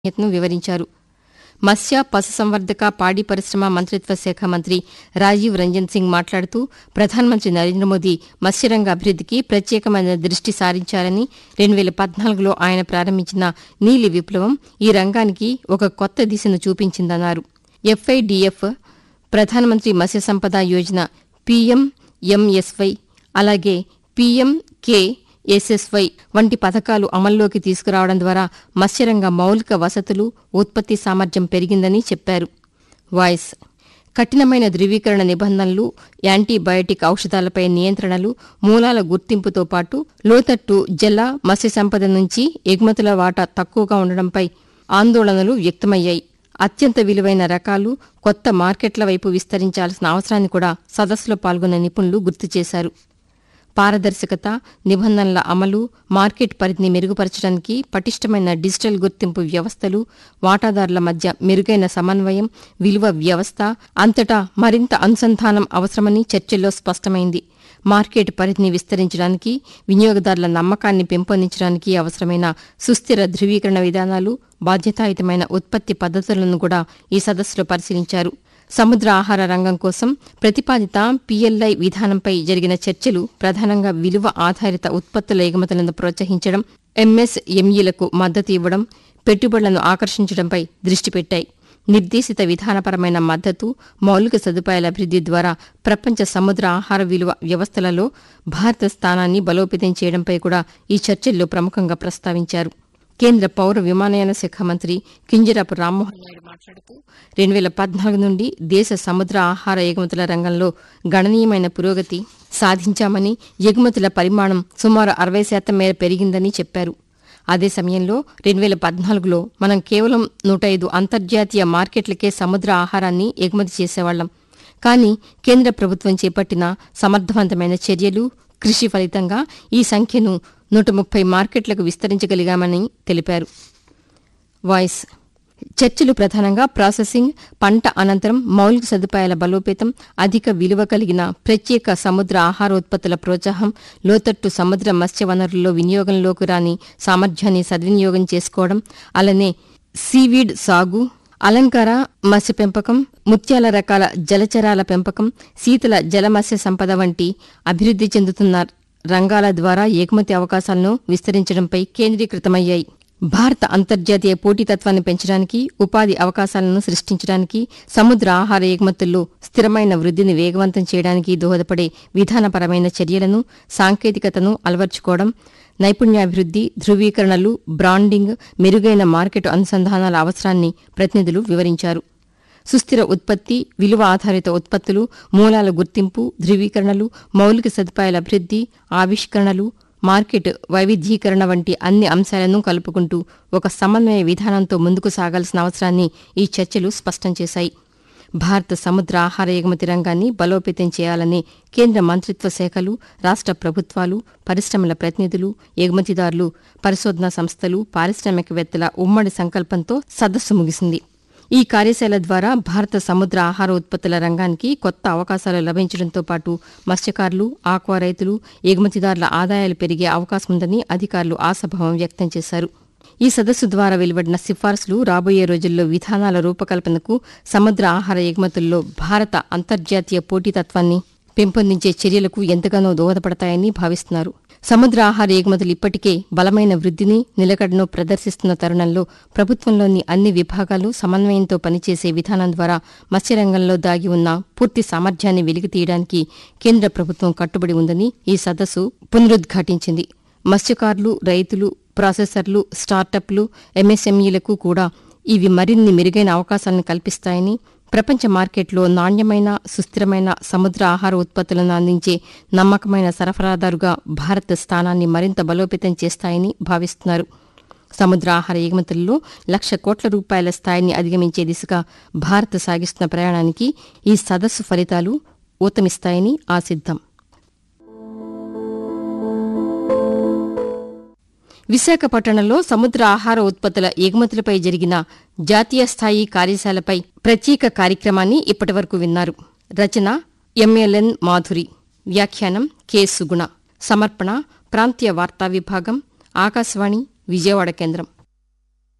ప్రాధాన్యతను వివరించారు మత్స్య పశుసంవర్ధక పాడి పరిశ్రమ మంత్రిత్వ శాఖ మంత్రి రాజీవ్ రంజన్ సింగ్ మాట్లాడుతూ ప్రధానమంత్రి నరేంద్ర మోదీ మత్స్యరంగ అభివృద్దికి ప్రత్యేకమైన దృష్టి సారించారని రెండు వేల పద్నాలుగులో ఆయన ప్రారంభించిన నీలి విప్లవం ఈ రంగానికి ఒక కొత్త దిశను చూపించిందన్నారు ఎఫ్ఐడిఎఫ్ ప్రధానమంత్రి మత్స్య సంపద యోజన పీఎంఎంఎస్వై అలాగే పీఎంకే ఎస్ఎస్వై వంటి పథకాలు అమల్లోకి తీసుకురావడం ద్వారా మత్స్యరంగ మౌలిక వసతులు ఉత్పత్తి సామర్థ్యం పెరిగిందని చెప్పారు వాయిస్ కఠినమైన ధృవీకరణ నిబంధనలు యాంటీబయోటిక్ ఔషధాలపై నియంత్రణలు మూలాల గుర్తింపుతో పాటు లోతట్టు జల మత్స్య సంపద నుంచి ఎగుమతుల వాటా తక్కువగా ఉండడంపై ఆందోళనలు వ్యక్తమయ్యాయి అత్యంత విలువైన రకాలు కొత్త మార్కెట్ల వైపు విస్తరించాల్సిన అవసరాన్ని కూడా సదస్సులో పాల్గొన్న నిపుణులు గుర్తు చేశారు పారదర్శకత నిబంధనల అమలు మార్కెట్ పరిధిని మెరుగుపరచడానికి పటిష్టమైన డిజిటల్ గుర్తింపు వ్యవస్థలు వాటాదారుల మధ్య మెరుగైన సమన్వయం విలువ వ్యవస్థ అంతటా మరింత అనుసంధానం అవసరమని చర్చల్లో స్పష్టమైంది మార్కెట్ పరిధిని విస్తరించడానికి వినియోగదారుల నమ్మకాన్ని పెంపొందించడానికి అవసరమైన సుస్థిర ధృవీకరణ విధానాలు బాధ్యతాయుతమైన ఉత్పత్తి పద్ధతులను కూడా ఈ సదస్సులో పరిశీలించారు సముద్ర ఆహార రంగం కోసం ప్రతిపాదిత పీఎల్ఐ విధానంపై జరిగిన చర్చలు ప్రధానంగా విలువ ఆధారిత ఉత్పత్తుల ఎగుమతులను ప్రోత్సహించడం ఎంఎస్ఎంఈలకు మద్దతు ఇవ్వడం పెట్టుబడులను ఆకర్షించడంపై దృష్టి పెట్టాయి నిర్దేశిత విధానపరమైన మద్దతు మౌలిక సదుపాయాల అభివృద్ది ద్వారా ప్రపంచ సముద్ర ఆహార విలువ వ్యవస్థలలో భారత స్థానాన్ని బలోపేతం చేయడంపై కూడా ఈ చర్చల్లో ప్రముఖంగా ప్రస్తావించారు కేంద్ర పౌర విమానయాన శాఖ మంత్రి కింజరాపు రామ్మోహన్ నాయుడు మాట్లాడుతూ రెండు వేల పద్నాలుగు నుండి దేశ సముద్ర ఆహార ఎగుమతుల రంగంలో గణనీయమైన పురోగతి సాధించామని ఎగుమతుల పరిమాణం సుమారు అరవై శాతం మేర పెరిగిందని చెప్పారు అదే సమయంలో రెండు వేల పద్నాలుగులో మనం కేవలం నూట ఐదు అంతర్జాతీయ మార్కెట్లకే సముద్ర ఆహారాన్ని ఎగుమతి చేసేవాళ్లం కానీ కేంద్ర ప్రభుత్వం చేపట్టిన సమర్థవంతమైన చర్యలు కృషి ఫలితంగా ఈ సంఖ్యను నూట ముప్పై మార్కెట్లకు విస్తరించగలిగామని తెలిపారు వాయిస్ చర్చలు ప్రధానంగా ప్రాసెసింగ్ పంట అనంతరం మౌలిక సదుపాయాల బలోపేతం అధిక విలువ కలిగిన ప్రత్యేక సముద్ర ఆహారోత్పత్తుల ప్రోత్సాహం లోతట్టు సముద్ర మత్స్య వనరుల్లో వినియోగంలోకి రాని సామర్థ్యాన్ని సద్వినియోగం చేసుకోవడం అలానే సీవీడ్ సాగు అలంకార మత్స్య పెంపకం ముత్యాల రకాల జలచరాల పెంపకం శీతల జలమత్స్య సంపద వంటి అభివృద్ది చెందుతున్న రంగాల ద్వారా ఎగుమతి అవకాశాలను విస్తరించడంపై కేంద్రీకృతమయ్యాయి భారత అంతర్జాతీయ పోటీతత్వాన్ని పెంచడానికి ఉపాధి అవకాశాలను సృష్టించడానికి సముద్ర ఆహార ఎగుమతుల్లో స్థిరమైన వృద్ధిని వేగవంతం చేయడానికి దోహదపడే విధానపరమైన చర్యలను సాంకేతికతను అలవర్చుకోవడం నైపుణ్యాభివృద్ది ధృవీకరణలు బ్రాండింగ్ మెరుగైన మార్కెట్ అనుసంధానాల అవసరాన్ని ప్రతినిధులు వివరించారు సుస్థిర ఉత్పత్తి విలువ ఆధారిత ఉత్పత్తులు మూలాల గుర్తింపు ధృవీకరణలు మౌలిక సదుపాయాల అభివృద్ది ఆవిష్కరణలు మార్కెట్ వైవిధ్యీకరణ వంటి అన్ని అంశాలను కలుపుకుంటూ ఒక సమన్వయ విధానంతో ముందుకు సాగాల్సిన అవసరాన్ని ఈ చర్చలు స్పష్టం చేశాయి భారత సముద్ర ఆహార ఎగుమతి రంగాన్ని బలోపేతం చేయాలని కేంద్ర మంత్రిత్వ శాఖలు రాష్ట ప్రభుత్వాలు పరిశ్రమల ప్రతినిధులు ఎగుమతిదారులు పరిశోధనా సంస్థలు పారిశ్రామికవేత్తల ఉమ్మడి సంకల్పంతో సదస్సు ముగిసింది ఈ కార్యశాల ద్వారా భారత సముద్ర ఆహార ఉత్పత్తుల రంగానికి కొత్త అవకాశాలు లభించడంతో పాటు మత్స్యకారులు ఆక్వా రైతులు ఎగుమతిదారుల ఆదాయాలు పెరిగే అవకాశం ఉందని అధికారులు ఆశాభావం వ్యక్తం చేశారు ఈ సదస్సు ద్వారా వెలువడిన సిఫార్సులు రాబోయే రోజుల్లో విధానాల రూపకల్పనకు సముద్ర ఆహార ఎగుమతుల్లో భారత అంతర్జాతీయ పోటీతత్వాన్ని పెంపొందించే చర్యలకు ఎంతగానో దోహదపడతాయని భావిస్తున్నారు సముద్ర ఆహార ఎగుమతులు ఇప్పటికే బలమైన వృద్ధిని నిలకడను ప్రదర్శిస్తున్న తరుణంలో ప్రభుత్వంలోని అన్ని విభాగాలు సమన్వయంతో పనిచేసే విధానం ద్వారా మత్స్యరంగంలో దాగి ఉన్న పూర్తి సామర్థ్యాన్ని వెలికితీయడానికి కేంద్ర ప్రభుత్వం కట్టుబడి ఉందని ఈ సదస్సు పునరుద్ఘాటించింది మత్స్యకారులు రైతులు ప్రాసెసర్లు స్టార్టప్లు ఎంఎస్ఎంఈలకు కూడా ఇవి మరిన్ని మెరుగైన అవకాశాలను కల్పిస్తాయని ప్రపంచ మార్కెట్లో నాణ్యమైన సుస్థిరమైన సముద్ర ఆహార ఉత్పత్తులను అందించే నమ్మకమైన సరఫరాదారుగా భారత్ స్థానాన్ని మరింత బలోపేతం చేస్తాయని భావిస్తున్నారు సముద్ర ఆహార ఎగుమతుల్లో లక్ష కోట్ల రూపాయల స్థాయిని అధిగమించే దిశగా భారత్ సాగిస్తున్న ప్రయాణానికి ఈ సదస్సు ఫలితాలు ఊతమిస్తాయని ఆశిద్దాం విశాఖపట్నంలో సముద్ర ఆహార ఉత్పత్తుల ఎగుమతులపై జరిగిన జాతీయ స్థాయి కార్యశాలపై ప్రత్యేక కార్యక్రమాన్ని ఇప్పటివరకు విన్నారు రచన ఎంఎల్ఎన్ మాధురి వ్యాఖ్యానం కె సుగుణ సమర్పణ ప్రాంతీయ వార్తా విభాగం ఆకాశవాణి విజయవాడ కేంద్రం